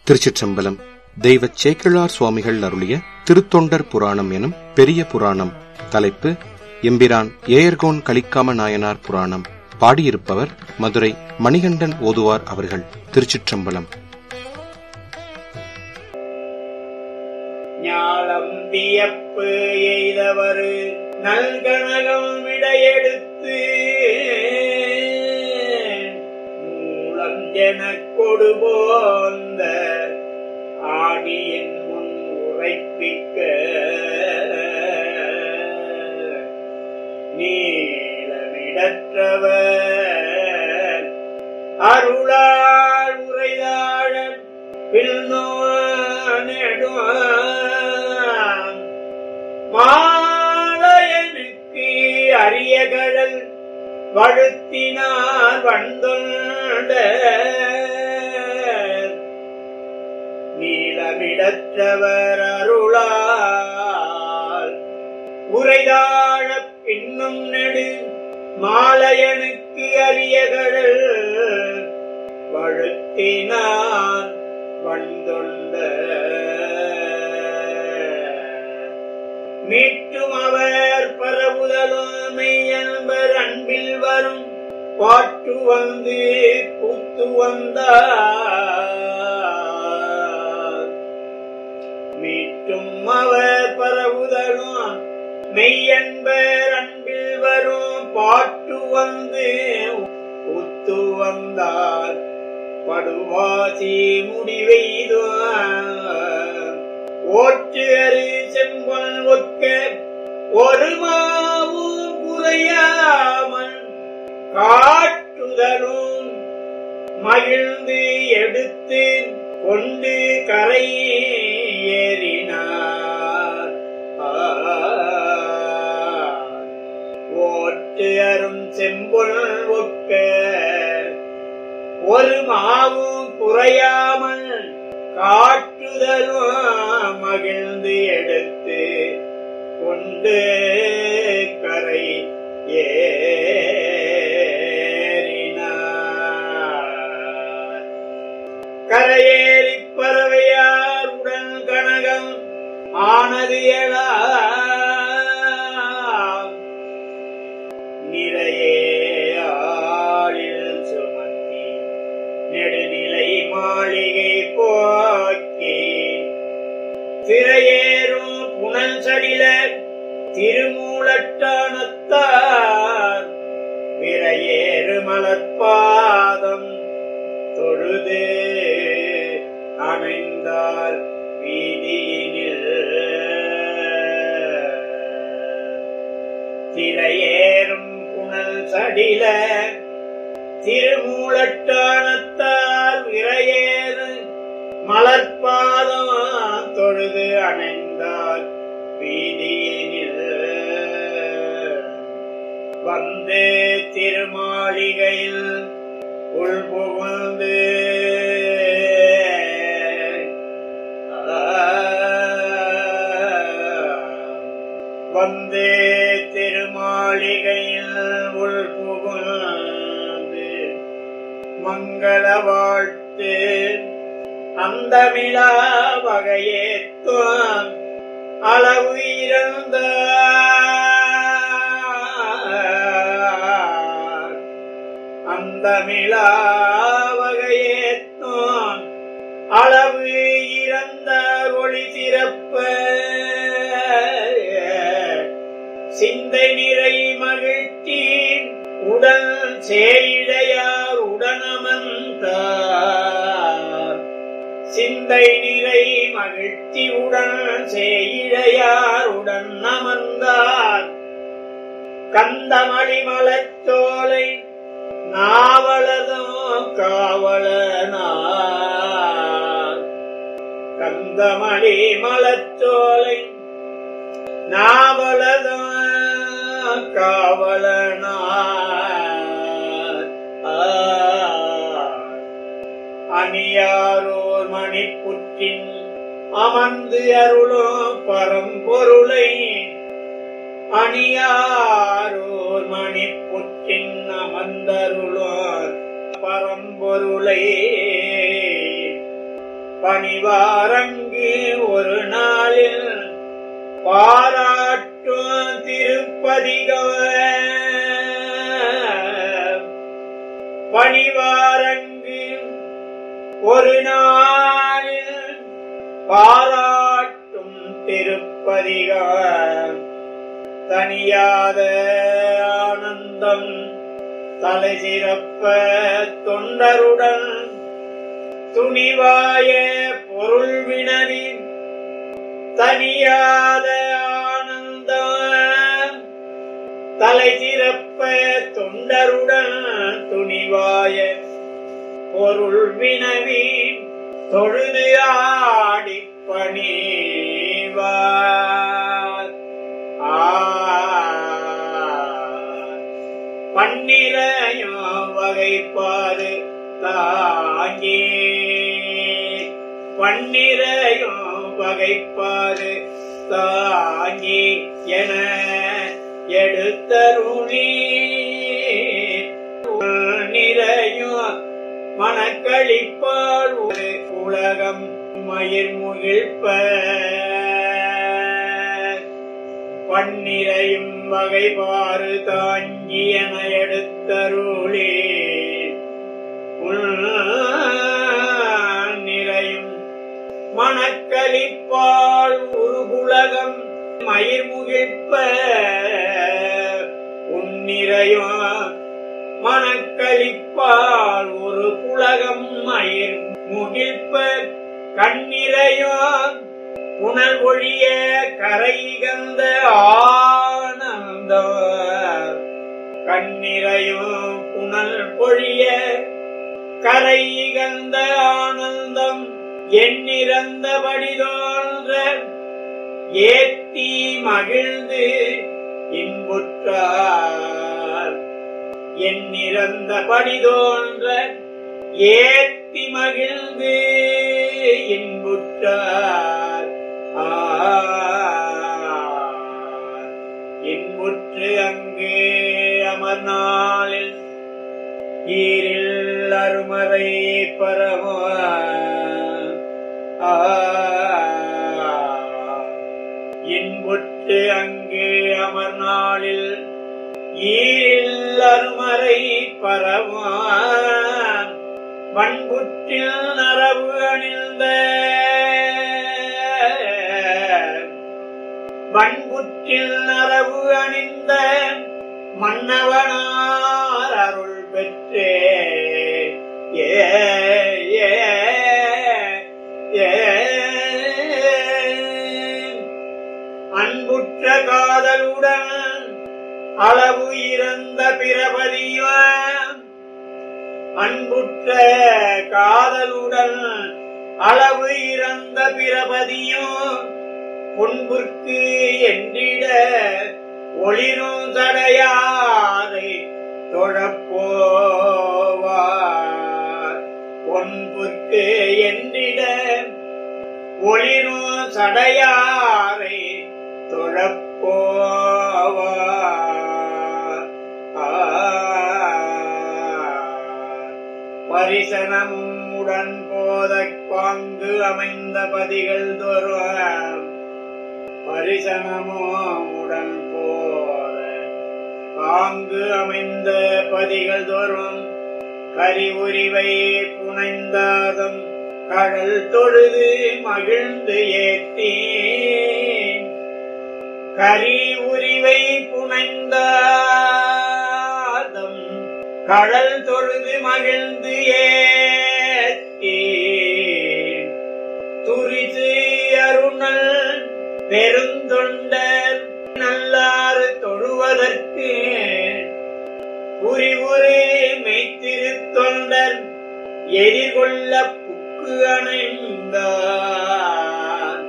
திருச்சிற்றம்பலம் தெய்வ சேக்கிழார் சுவாமிகள் அருளிய திருத்தொண்டர் புராணம் எனும் பெரிய புராணம் தலைப்பு எம்பிரான் ஏயர்கோன் கலிக்காம நாயனார் புராணம் பாடியிருப்பவர் மதுரை மணிகண்டன் ஓதுவார் அவர்கள் திருச்சிற்றம்பலம் ஞாலம் வியப்பு எய்தவர் நல்கணகம் விடையெடுத்து மூலம் எனக் கொடு போந்த ஆணியின் முன் உரைப்பிக்க நீளமிடற்றவர் அருளால் உரைதாழ பின்னோ நெடும் மாலையனுக்கு அரிய கடல் வழுத்தினார் வந்தொண்ட நீளமிடற்றவர் அருளால் உரைதாழ பின்னும் நெடு மாலையனுக்கு அரிய கடல் வழுத்தினான் வந்தொண்ட மீட்டும் அவர் பரவுதலுமை என்பர் அன்பில் வரும் பாட்டு வந்து கூத்து வந்தார் மீட்டும் அவர் பரவுதலும் மெய்யன்பர் அன்பில் வரும் பாட்டு வந்து கூத்து வந்தார் படுவாசி முடிவெய்துவார் ஓற்று அரு செம்பொன் ஒக்க ஒரு மாவு குறையாமல் காட்டுதலும் மகிழ்ந்து எடுத்து கொண்டு கரை ஏறினார் ஓட்டு அரும் செம்பொன் ஒக்க ஒரு மாவும் குறையாமல் காட்டுதலும் மகிழ்ந்து எடுத்து கொண்டு கரை ஏறினார் கரையேறி பறவையார் உடன் கனகம் ஆனது எழாம் நிறையே ஆளில் சுமத்தி நெடுநிலை மாளிகை போக்கி திரையேறும் புனல் சடில திருமூலட்டானத்தார் விரையேறு மலர்பாதம் தொழுது அமைந்தார் வீதியினில் திரையேறும் புனல் சடில திருமூலட்டானத்தால் விரையேறு மலர்பாதம் தொழுது அணைந்தார் வீதியினில் வந்து திருமாளிகையில் உள்புகுந்து வந்தே திருமாளிகையில் உள்புகுந்து மங்கள வாழ்த்து அந்தமிழா வகையேத்தும் அளவு இறந்த அந்தமிழா வகையேத்தும் அளவு இறந்த ஒளி சிறப்ப சிந்தை நிறை மகிழ்ச்சி உடல் சேயிழையார் உடனமந்தார் சிந்தை நிறை மகிழ்ச்சி உடன் சேயிழையார் உடன் அமர்ந்தார் கந்தமணி மலச்சோலை நாவலதோ காவலனார் கந்தமணி மலச்சோலை நாவலதோ காவலனார் அணியாரோர் மணிப்புற்றின் அமர்ந்து அருளும் பரம்பொருளை அணியாரோர் மணிப்புற்றின் அமர்ந்தருளார் பரம்பொருளை பணிவாரங்கு ஒரு நாளில் பாராட்டும் திருப்பதிகவ பணிவாரங்கு ஒரு நாளில் பாராட்டும் திருப்பதிகவ தனியாத ஆனந்தம் தலை சிறப்ப தொண்டருடன் துணிவாய பொருள் வினவி தனியாத ஆனந்தம் தலை சிறப்ப தொண்டருடன் துணிவாய பொருள் வினவி தொழுது ஆடி பணிவார் பன்னிரையும் வகைப்பாடு தாங்கி பன்னிரையும் வகைப்பாடு தாங்கி என எடுத்தருளி நிறையும் மனக்களிப்பால் ஒரு உலகம் மயிர் முகிழ்ப்ப பன்னிரையும் வகைபாறு தாங்கி என எடுத்தருளே நிறையும் மணக்களிப்பால் உருகுலகம் மயிர் முகிழ்ப்ப உன்னிறையும் மணக்களிப்பால் ஒரு புலகம் மயிர் முகிழ்ப்ப கண்ணிறையும் புனல் ஒழிய கரைகந்த ஆனந்த கண்ணிறையும் புனல் பொழிய கரைகந்த ஆனந்தம் எண்ணிறந்தபடி தோன்ற ஏத்தி மகிழ்ந்து இன்புற்றார் எண்ணிறந்தபடி தோன்ற ஏத்தி மகிழ்ந்து இன்புற்றார் இன்புற்று அங்கு அமர்நாளில் ஈரில் அருமறை பரவ இன்புற்று அங்கு அமர்நாளில் ஈரில் அருமறை பரவ மண்புற்றில் நரவு அணிந்த மண்புற்றில் நரவு அணிந்த மன்னவனார் அருள் பெற்றே ஏ ஏ ஏ அன்புற்ற காதலுடன் அளவு இறந்த பிரபதியும் அன்புற்ற காதலுடன் அளவு இறந்த பிரபதியும் பொன்புற்கு என்றிட ஒளிரும் தடையாதை தொழப்போவார் பொன்புற்கு என்றிட ஒளிரும் சடையாரை தொழப்போவார் பரிசனமும் உடன் போதக் பாங்கு அமைந்த பதிகள் தோறும் பரிசனமும் உடன் போத பாங்கு அமைந்த பதிகள் தோறும் கரி உரிவை புனைந்தாதம் கடல் தொழுது மகிழ்ந்து ஏத்தி கரி உரிவை புனைந்தாதம் கடல் தொழுது மகிழ்ந்து ஏத்தி துரிசு அருணல் பெருந்தொண்டர் நல்லாறு தொழுவதற்கு புரிவுரே மெய்த்திருத்தொண்டர் எரிகொள்ள புக்கு அணைந்தார்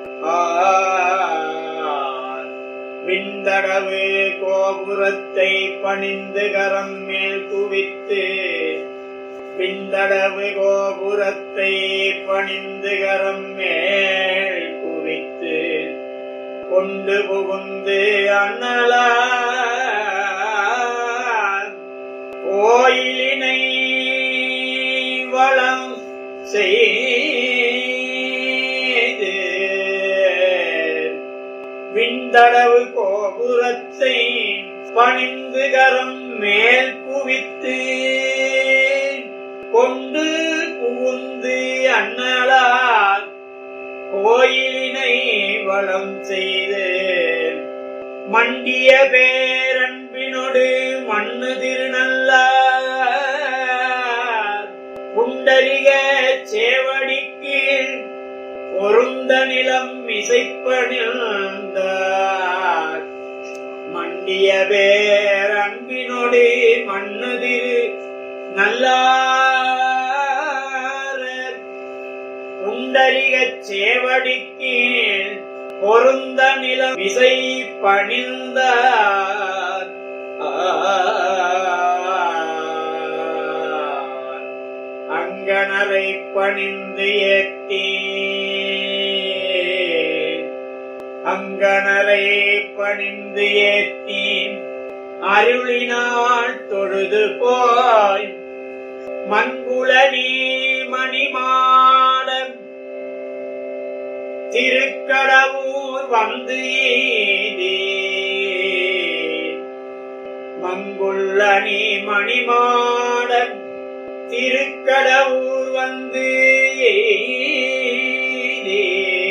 ஆர். விந்தடவு கோபுரத்தை பணிந்து கரம் மேல் குவித்து விந்தடவு கோபுரத்தை பணிந்து கரம் மேல் குவித்து கொண்டு புகுந்து அண்ணலார் கோயிலினை வளம் செய் பந்தளவு கோபுரத்தை பணிந்து கரம் மேல் குவித்து கொண்டு புகுந்து அண்ணலார் கோயிலினை வளம் செய்து மண்டிய பேரன்பினொடு மண்ணு திருநல்லார் குண்டரிக சேவடிக்கு பொருந்த நிலம் இசைப்பணிந்தார் மண்டிய பேரன்பினொடு மண்ணு திரு நல்லார் குண்டரிகச் சேவடிக்கு பொருந்த நிலம் இசை பணிந்தார் அங்கனரை பணிந்து ஏத்தி அங்கனரை பணிந்து ஏத்தி அருளினாள் தொழுது போய் மண்குளனி மணிமாடம் திருக்கடவுர் வந்து எய்தி மங்குள்ளனி மணிமாடம் திருக்கடவுர் வந்து எய்தி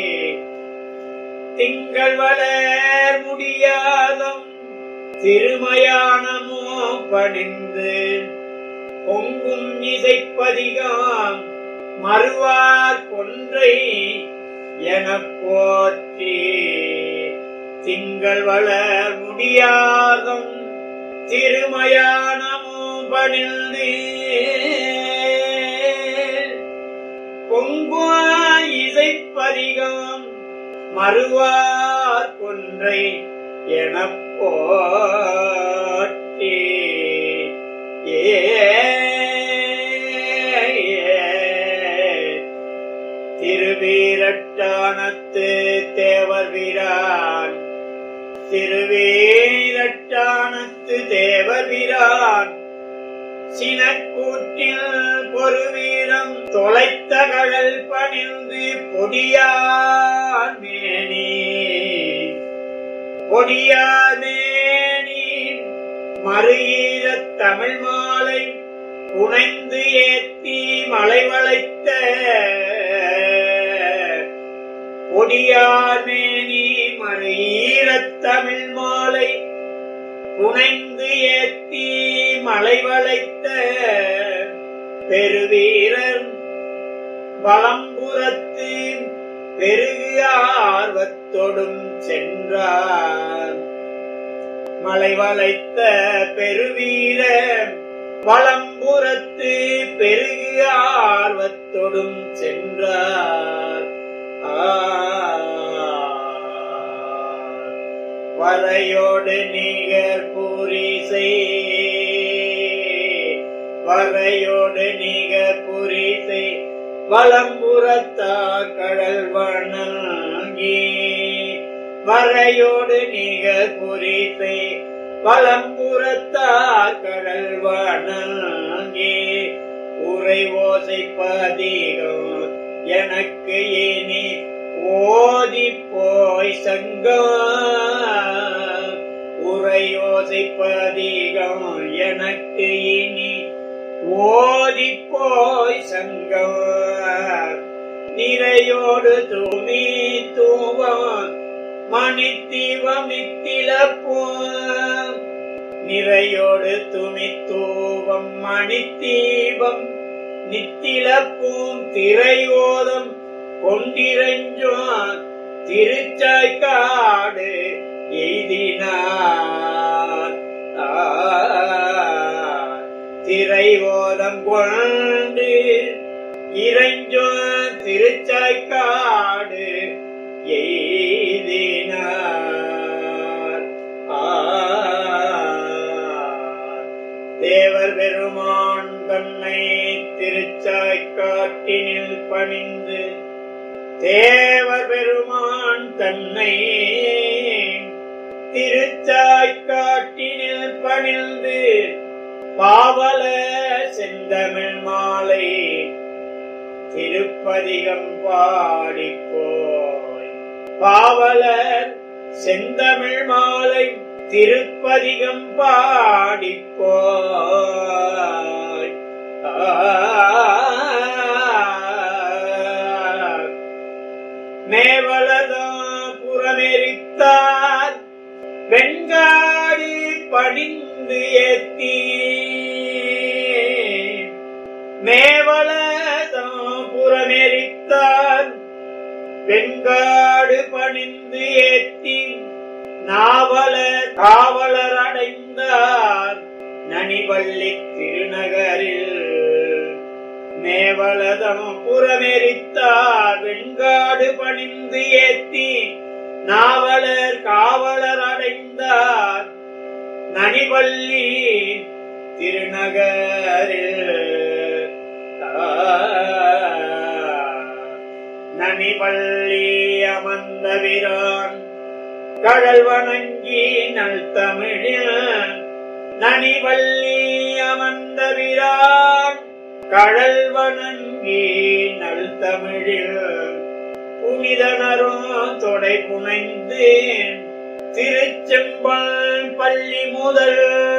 திங்கள் வளர் முடியாதம் திருமயானமோ பணிந்து பொங்கும் இசைப்பதிகாம் மறுவார் கொன்றை எனப் போற்றி திங்கள் வளர் முடியாதம் திருமயானமும் பணிந்து பொங்குவா இசைப்பதிகாம் மறுவார் கொன்றை எனப் போற்றி ஏ திருவீரட்டானத்து தேவர் வீரான் திருவீரட்டானத்து தேவர் வீரான் சினக்கூட்டில் பொறுவீரம் தொலைத்த கடல் பணிந்து பொடியார் மேனி பொடியார் மேனி மறுஈரத் தமிழ் மாலை புனைந்து ஏத்தி மலை வளைத்த பொடியார் மேனி மறுஈரத் தமிழ் மாலை புனைந்து ஏத்தி மலை வளைத்த பெருவீரர் வலம்புறத்து பெருகு ஆர்வத்தொடும் சென்றார் மலை வளைத்த பெருவீரர் வலம்புறத்து பெருகு ஆர்வத்தொடும் சென்றார் வரையோடு நீகர் பூரிசை வரையோடு நீகர் பூரிசை வலம்புறத்தா கடல் வணங்கி வரையோடு நீகர் பூரிசை வலம்புறத்தா கடல் வணங்கி உரை ஓசை பதிகம் எனக்கு இனி ஓதி போய் சங்கம் உரையோசை பதிகம் எனக்கு இனி ஓதி போய் சங்கம் நிறையோடு தூமி தூவம் மணித்தீவம் நித்திலப்போம் நிறையோடு துமி தூவம் மணித்தீபம் நித்திலப்பூம் திரையோதம் கொண்டிரஞ்சோன் திருச்சாய்க்காடு எய்தினார் திரைவோதம் கொண்டு இறைஞ்சோன் திருச்சாய்க்காடு எய்தினார் தேவர் பெருமான் தன்னை திருச்சாய்க்காட்டினில் பணிந்து தேவர் பெருமான் தன்னை திருச்சாய்க்காட்டினில் பணிந்து பாவல செந்தமிழ் மாலை திருப்பதிகம் பாடிப்போய் பாவலர் செந்தமிழ் மாலை திருப்பதிகம் பாடிப்போய் மேவலதா புறமெரித்தார் வெண்காடி பணிந்து ஏத்தி மேவலதா புறமெரித்தார் வெண்காடு பணிந்து ஏத்தி நாவல காவலர் அடைந்தார் நனிவள்ளி திருநகரில் மேவலதம் புறமெரித்தார் வெண்காடு பணிந்து ஏத்தி நாவலர் காவலர் அடைந்தார் நனிவள்ளி திருநகரில் நனிவள்ளி அமர்ந்த விரான் கடல் வணங்கி நல் தமிழில் நனிவள்ளி அமர்ந்த விரான் கடல் வணங்கி நல் தமிழில் புனிதனரும் தொடை புனைந்து திருச்செம்பல் பள்ளி முதல்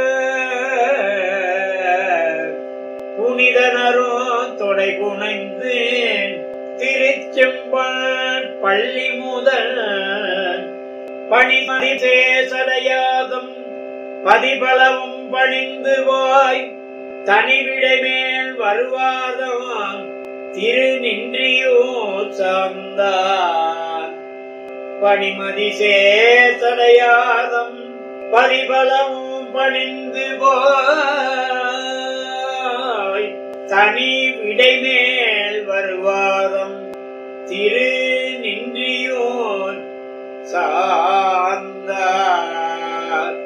புனிதனரும் தொடை புனைந்து திருச்செம்பல் பள்ளி முதல் பணிமணி சேசடையாகும் பதிபலவும் பணிந்து போய் தனிவிடை மேல் வருவாதம் திருநின்றியோ சார்ந்தார் பணிமதி சேசடையாதம் பதிபலவும் பணிந்து போய் தனி விடை மேல் வருவாதம் திரு நின்றியோன் சார்ந்தார்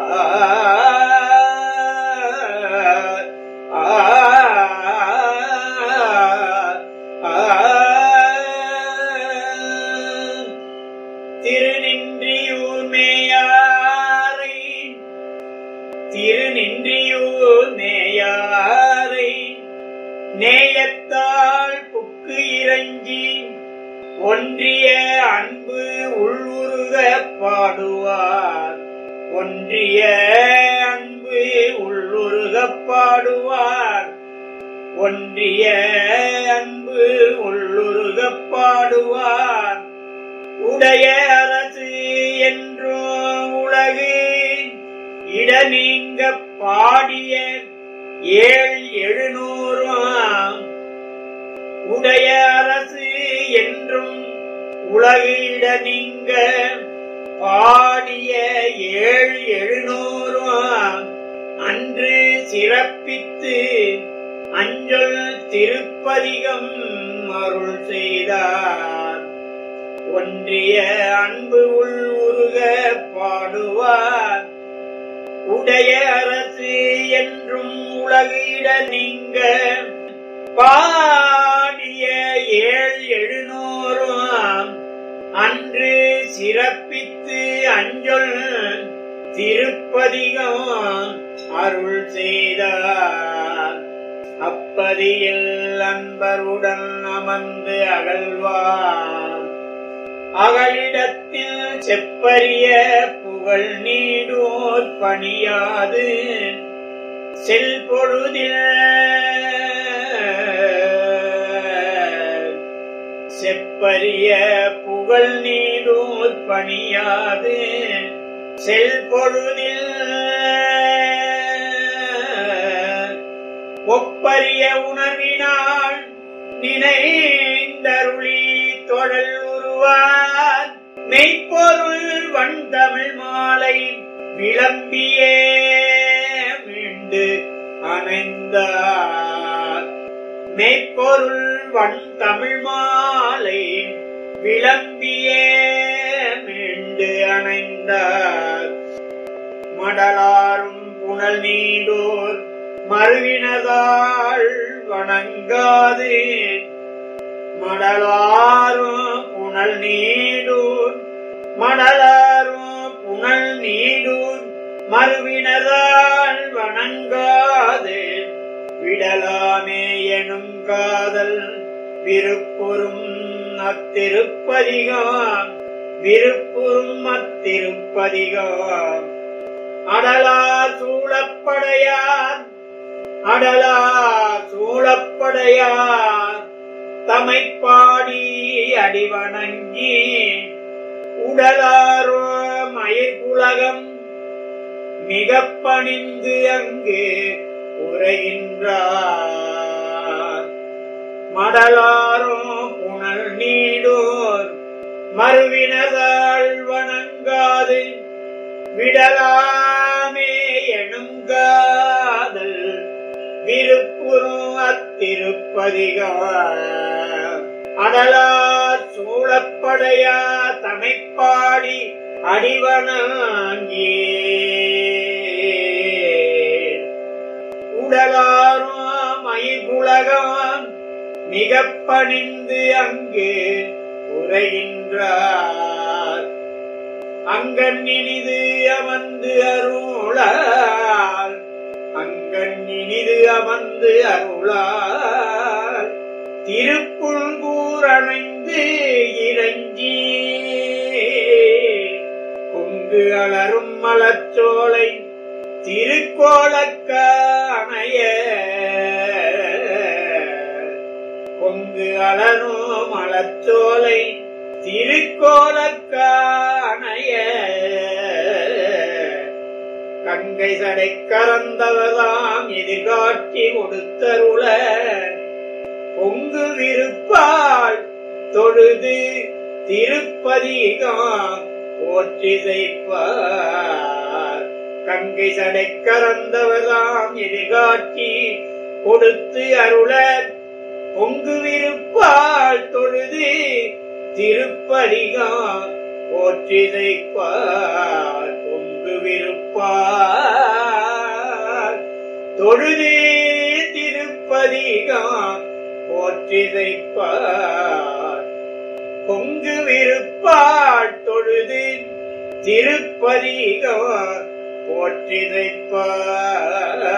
திருநின்றியூர் மேயாரை திருநின்றியூர் மேயாரை நேயத்தால் புக்கு இறங்கி ஒன்றிய அன்பு உள்ளுருக பாடுவார் ஒன்றிய அன்பு உள்ளுருக பாடுவார் ஒன்றிய அன்பு உள்ளுருக பாடுவார் உடைய அரசு என்றோ உலகு இடநீங்க பாடிய ஏழ் எழுநூறும் உடைய அரசு என்றும் உலகிட நீங்க பாடிய ஏழ் எழுநூறும் அன்று சிறப்பித்து அஞ்சல் திருப்பதிகம் அருள் செய்தார் ஒன்றிய அன்பு உள் உருக பாடுவார் உடைய அரசு என்றும் உலகிட நீங்க பாடிய ஏழ் எழுநூறும் அன்று சிறப்பித்து அஞ்சொல் திருப்பதிகம் அருள் செய்தார் அப்பதியில் அன்பருடன் அமர்ந்து அகழ்வார் அகலிடத்தில் செப்பரிய புகழ் நீடோர் பணியாது செல்பொழுதில் செப்பரிய புகழ் நீடோர் பணியாது செல்பொழுதில் ஒப்பரிய உணவினால் நினைந்தருளி தொடல் உருவார் மெய்ப்பொருள் வண்டமிழ் மாலை விளம்பியே மீண்டு அணைந்தார் மெய்ப்பொருள் வண்டமிழ் மாலை விளம்பியே மீண்டு அணைந்தார் மடலாரும் புனல் நீடோர் மறுவினதாள் வணங்காது மடலாரும் புனல் நீடூர் மடலாரும் புனல் நீடூர் மறுவினதால் வணங்காது விடலாமே எனும் காதல் விருப்புறும் அத்திருப்பதிகம் விருப்புறும் அத்திருப்பதிகார் அடலா சூழப்படையார் அடலா சூழப்படையார் தமைப்பாடி அடிவணங்கி உடலாரோ மயிர்குலகம் மிக பணிந்து அங்கு உரைகின்றார் மடலாரும் புனல் நீடோர் மறுவினதாள் வணங்காது விடலாமே எணுங்காதல் விருப்புறும் அத்திருப்பதிகார் அடலா சூழப்படையா தமைப்பாடி அடிவணங்கி உடலாரும் மயிர்குலகம் மிக பணிந்து அங்கு உரைகின்றார் அங்கன் இனிது அமர்ந்து அருளார் அங்கன் இனிது அமர்ந்து அருளார் திருப்புள் கூறணைந்து இறங்கி கொங்கு அலரும் மலச்சோலை திருக்கோலக்க அணைய கொங்கு அலரும் மலச்சோலை திருக்கோலக்க அணைய கங்கை சடை கறந்தவதாம் எதிர்காட்சி கொடுத்தருள பொங்கு விருப்பால் தொழுது திருப்பதிகம் போற்றி செய்ப்பார் கங்கை சடை கறந்தவதாம் எதிர்காட்சி கொடுத்து அருள பொங்கு விருப்பால் தொழுது திருப்பதிகம் போற்றி செய்ப்பார் பொங்கு விருப்பார் தொழுது திருப்பதிகம் போற்றி செய்ப்பார் பொங்கு விருப்பால் தொழுது திருப்பதிகம் போற்றி செய்ப்பார்